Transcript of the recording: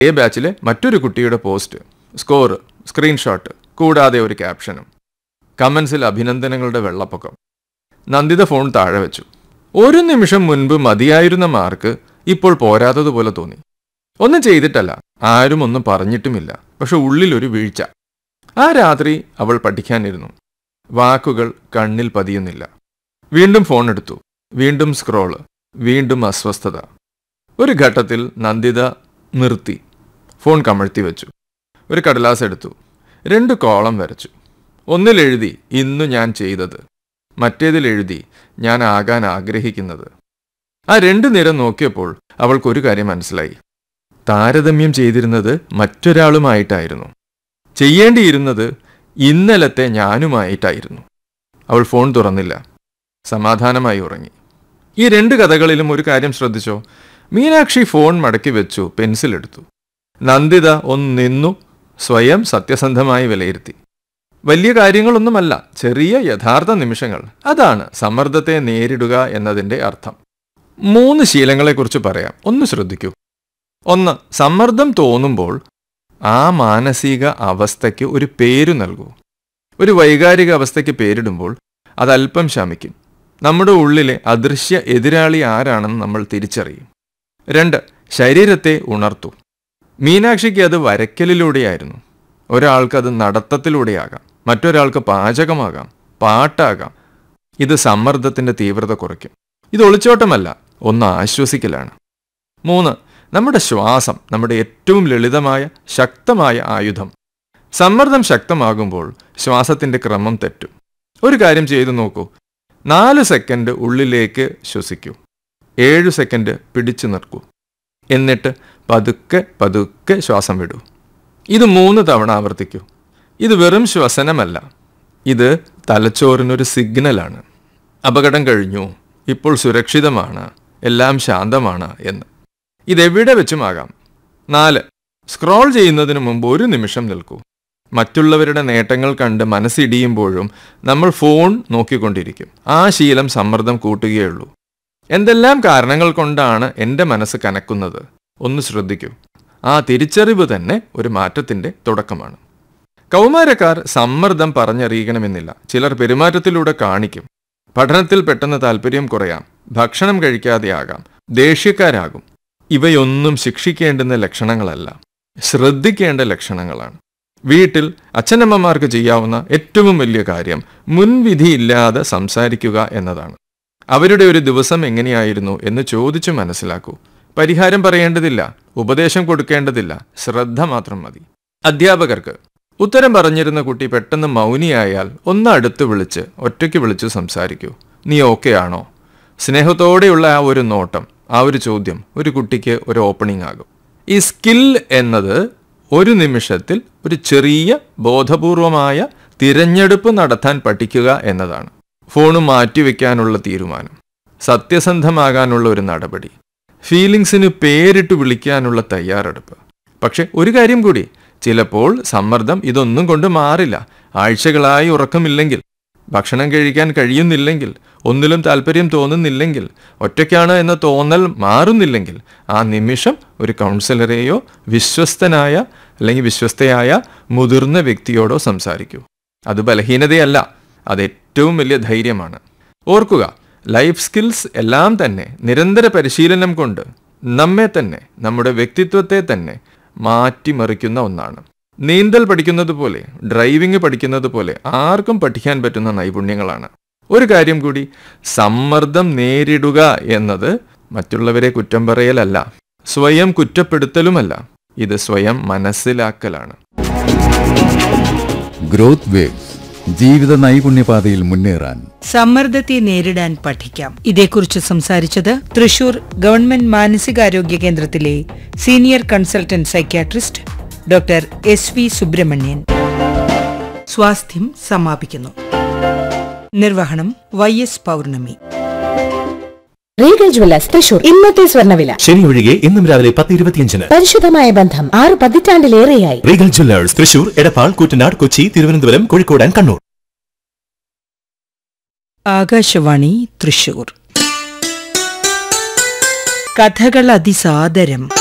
A ബാച്ചിലെ മറ്റൊരു കുട്ടിയുടെ post score screenshot കൂടാതെ ഒരു ക്യാപ്ഷനും കമൻസിൽ അഭിനന്ദനങ്ങളുടെ വെള്ളപ്പൊക്കം നന്ദിത ഫോൺ താഴെ വെച്ചു ഒരു നിമിഷം മുൻപ് മതിയായിരുന്ന മാർക്ക് ഇപ്പോൾ പോരാത്തതുപോലെ തോന്നി ഒന്നും ചെയ്തിട്ടല്ല ആരും ഒന്നും പറഞ്ഞിട്ടുമില്ല പക്ഷെ ഉള്ളിലൊരു വീഴ്ച ആ രാത്രി അവൾ പഠിക്കാനിരുന്നു വാക്കുകൾ കണ്ണിൽ പതിയുന്നില്ല വീണ്ടും ഫോൺ എടുത്തു വീണ്ടും സ്ക്രോള് വീണ്ടും അസ്വസ്ഥത ഒരു ഘട്ടത്തിൽ നന്ദിത നിർത്തി ഫോൺ കമഴ്ത്തി വെച്ചു ഒരു കടലാസ് എടുത്തു രണ്ട് കോളം വരച്ചു ഒന്നിൽ എഴുതി ഇന്നു ഞാൻ ചെയ്തത് മറ്റേതിൽ എഴുതി ഞാൻ ആകാൻ ആഗ്രഹിക്കുന്നത് ആ രണ്ട് നിരം നോക്കിയപ്പോൾ അവൾക്കൊരു കാര്യം മനസ്സിലായി താരതമ്യം ചെയ്തിരുന്നത് മറ്റൊരാളുമായിട്ടായിരുന്നു ചെയ്യേണ്ടിയിരുന്നത് ഇന്നലത്തെ ഞാനുമായിട്ടായിരുന്നു അവൾ ഫോൺ തുറന്നില്ല സമാധാനമായി ഉറങ്ങി ഈ രണ്ട് കഥകളിലും ഒരു കാര്യം ശ്രദ്ധിച്ചോ മീനാക്ഷി ഫോൺ മടക്കി വെച്ചു പെൻസിൽ എടുത്തു നന്ദിത ഒന്ന് നിന്നു സ്വയം സത്യസന്ധമായി വിലയിരുത്തി വലിയ കാര്യങ്ങളൊന്നുമല്ല ചെറിയ യഥാർത്ഥ നിമിഷങ്ങൾ അതാണ് സമ്മർദ്ദത്തെ നേരിടുക എന്നതിൻ്റെ അർത്ഥം മൂന്ന് ശീലങ്ങളെക്കുറിച്ച് പറയാം ഒന്ന് ശ്രദ്ധിക്കൂ ഒന്ന് സമ്മർദ്ദം തോന്നുമ്പോൾ ആ മാനസിക അവസ്ഥയ്ക്ക് ഒരു പേരു നൽകൂ ഒരു വൈകാരിക അവസ്ഥയ്ക്ക് പേരിടുമ്പോൾ അതല്പം ശമിക്കും നമ്മുടെ ഉള്ളിലെ അദൃശ്യ എതിരാളി ആരാണെന്ന് നമ്മൾ തിരിച്ചറിയും രണ്ട് ശരീരത്തെ ഉണർത്തു മീനാക്ഷിക്ക് അത് വരയ്ക്കലിലൂടെയായിരുന്നു ഒരാൾക്ക് അത് നടത്തത്തിലൂടെയാകാം മറ്റൊരാൾക്ക് പാചകമാകാം പാട്ടാകാം ഇത് സമ്മർദ്ദത്തിന്റെ തീവ്രത കുറയ്ക്കും ഇത് ഒളിച്ചോട്ടമല്ല ഒന്ന് ആശ്വസിക്കലാണ് മൂന്ന് നമ്മുടെ ശ്വാസം നമ്മുടെ ഏറ്റവും ലളിതമായ ശക്തമായ ആയുധം സമ്മർദ്ദം ശക്തമാകുമ്പോൾ ശ്വാസത്തിന്റെ ക്രമം തെറ്റും ഒരു കാര്യം ചെയ്തു നോക്കൂ നാല് സെക്കൻഡ് ഉള്ളിലേക്ക് ശ്വസിക്കൂ ഏഴ് സെക്കൻഡ് പിടിച്ചു നിർക്കൂ എന്നിട്ട് പതുക്കെ പതുക്കെ ശ്വാസം വിടൂ ഇത് മൂന്ന് തവണ ആവർത്തിക്കൂ ഇത് വെറും ശ്വസനമല്ല ഇത് തലച്ചോറിനൊരു സിഗ്നലാണ് അപകടം കഴിഞ്ഞു ഇപ്പോൾ സുരക്ഷിതമാണ് എല്ലാം ശാന്തമാണ് എന്ന് ഇതെവിടെ വെച്ചുമാകാം നാല് സ്ക്രോൾ ചെയ്യുന്നതിന് മുമ്പ് ഒരു നിമിഷം നിൽക്കൂ മറ്റുള്ളവരുടെ നേട്ടങ്ങൾ കണ്ട് മനസ്സിടിയുമ്പോഴും നമ്മൾ ഫോൺ നോക്കിക്കൊണ്ടിരിക്കും ആ ശീലം സമ്മർദ്ദം കൂട്ടുകയുള്ളൂ എന്തെല്ലാം കാരണങ്ങൾ കൊണ്ടാണ് എൻ്റെ മനസ്സ് കനക്കുന്നത് ഒന്ന് ശ്രദ്ധിക്കൂ ആ തിരിച്ചറിവ് തന്നെ ഒരു മാറ്റത്തിൻ്റെ തുടക്കമാണ് കൗമാരക്കാർ സമ്മർദ്ദം പറഞ്ഞറിയിക്കണമെന്നില്ല ചിലർ പെരുമാറ്റത്തിലൂടെ കാണിക്കും പഠനത്തിൽ പെട്ടെന്ന് താല്പര്യം കുറയാം ഭക്ഷണം കഴിക്കാതെയാകാം ദേഷ്യക്കാരാകും ഇവയൊന്നും ശിക്ഷിക്കേണ്ടുന്ന ലക്ഷണങ്ങളല്ല ശ്രദ്ധിക്കേണ്ട ലക്ഷണങ്ങളാണ് വീട്ടിൽ അച്ഛനമ്മമാർക്ക് ചെയ്യാവുന്ന ഏറ്റവും വലിയ കാര്യം മുൻവിധിയില്ലാതെ സംസാരിക്കുക എന്നതാണ് അവരുടെ ഒരു ദിവസം എങ്ങനെയായിരുന്നു എന്ന് ചോദിച്ചു മനസ്സിലാക്കൂ പരിഹാരം പറയേണ്ടതില്ല ഉപദേശം കൊടുക്കേണ്ടതില്ല ശ്രദ്ധ മാത്രം മതി അധ്യാപകർക്ക് ഉത്തരം പറഞ്ഞിരുന്ന കുട്ടി പെട്ടെന്ന് മൗനിയായാൽ ഒന്ന് അടുത്ത് വിളിച്ച് ഒറ്റയ്ക്ക് വിളിച്ചു സംസാരിക്കൂ നീ ഓക്കെ ആണോ സ്നേഹത്തോടെയുള്ള ആ ഒരു നോട്ടം ആ ഒരു ചോദ്യം ഒരു കുട്ടിക്ക് ഒരു ഓപ്പണിംഗ് ആകും ഈ സ്കിൽ എന്നത് ഒരു നിമിഷത്തിൽ ഒരു ചെറിയ ബോധപൂർവമായ തിരഞ്ഞെടുപ്പ് നടത്താൻ പഠിക്കുക എന്നതാണ് ഫോണ് മാറ്റിവെക്കാനുള്ള തീരുമാനം സത്യസന്ധമാകാനുള്ള ഒരു നടപടി ഫീലിങ്സിന് പേരിട്ട് വിളിക്കാനുള്ള തയ്യാറെടുപ്പ് പക്ഷെ ഒരു കാര്യം കൂടി ചിലപ്പോൾ സമ്മർദ്ദം ഇതൊന്നും കൊണ്ട് മാറില്ല ആഴ്ചകളായി ഉറക്കമില്ലെങ്കിൽ ഭക്ഷണം കഴിക്കാൻ കഴിയുന്നില്ലെങ്കിൽ ഒന്നിലും താല്പര്യം തോന്നുന്നില്ലെങ്കിൽ ഒറ്റയ്ക്കാണ് എന്ന തോന്നൽ മാറുന്നില്ലെങ്കിൽ ആ നിമിഷം ഒരു കൗൺസിലറെയോ വിശ്വസ്തനായ അല്ലെങ്കിൽ വിശ്വസ്തയായ മുതിർന്ന വ്യക്തിയോടോ സംസാരിക്കൂ അത് ബലഹീനതയല്ല അത് ഏറ്റവും വലിയ ധൈര്യമാണ് ഓർക്കുക ലൈഫ് സ്കിൽസ് എല്ലാം തന്നെ നിരന്തര പരിശീലനം കൊണ്ട് നമ്മെ തന്നെ നമ്മുടെ വ്യക്തിത്വത്തെ തന്നെ മാറ്റിമറിക്കുന്ന ഒന്നാണ് നീന്തൽ പഠിക്കുന്നത് പോലെ ഡ്രൈവിംഗ് പഠിക്കുന്നത് പോലെ ആർക്കും പഠിക്കാൻ പറ്റുന്ന നൈപുണ്യങ്ങളാണ് ഒരു കാര്യം കൂടി സമ്മർദ്ദം നേരിടുക എന്നത് മറ്റുള്ളവരെ കുറ്റം പറയലല്ല സ്വയം കുറ്റപ്പെടുത്തലുമല്ല ഇത് സ്വയം മനസ്സിലാക്കലാണ് ഗ്രോത്ത് വേവ്സ് ജീവിത നൈപുണ്യപാതയിൽ മുന്നേറാൻ സമ്മർദ്ദത്തെ നേരിടാൻ പഠിക്കാം ഇതേക്കുറിച്ച് സംസാരിച്ചത് തൃശൂർ ഗവൺമെന്റ് മാനസികാരോഗ്യ കേന്ദ്രത്തിലെ senior consultant psychiatrist doctor S V Subramanian സ്വാസ്ഥ്യം സമാപിക്കുന്നു നിർവഹണം Y S Pournami Regal Jewellers Thrissur ഇന്നത്തെ സ്വർണ്ണവില ശനി ഒഴികെ ഇന്നും രാവിലെ പത്ത് ഇരുപത്തിയഞ്ചിന് പരിശുദ്ധമായ ബന്ധം ആറ് പതിറ്റാണ്ടിലേറെയായി Regal Jewellers Thrissur Edappal Koottanad Kochi Thiruvananthapuram Kozhikode and Kannur Akashvani Thrissur കഥകൾ അതിസാദരം